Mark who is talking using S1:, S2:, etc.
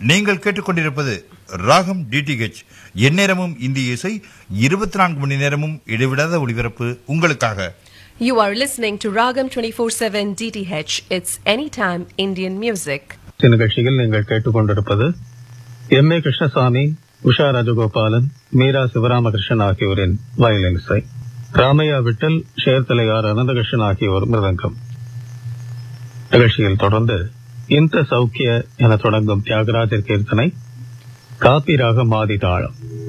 S1: நீங்கள் கேட்டுக்கொண்டிருப்பது ராகம் டிடிஹெச் எந்நேரமும் இந்திய இசை இருபத்தி நான்கு மணி நேரமும் இடைவிடாத ஒளிபரப்பு உங்களுக்காக
S2: You are listening to Ragam 24/7 DTH. It's anytime Indian music.
S3: இந்த நிகழ்ச்சியில் நீங்கள் கேட்டுக்கொண்டிருப்பது எம் ஏ கிருஷ்ணசாமி உஷா ராஜகோபாலன் மீரா சிவராமகிருஷ்ணன் ஆகியோரின் வயலின் இசை ராமையா விட்டல் ஷேர்தலையார் அனந்தகிருஷ்ணன் ஆகியோர் மிருதங்கம் நிகழ்ச்சியில் தொடர்ந்து இந்த சௌக்கிய என தொடங்கும் தியாகராஜர் கீர்த்தனை காப்பி ராகம் ஆதி தாளம்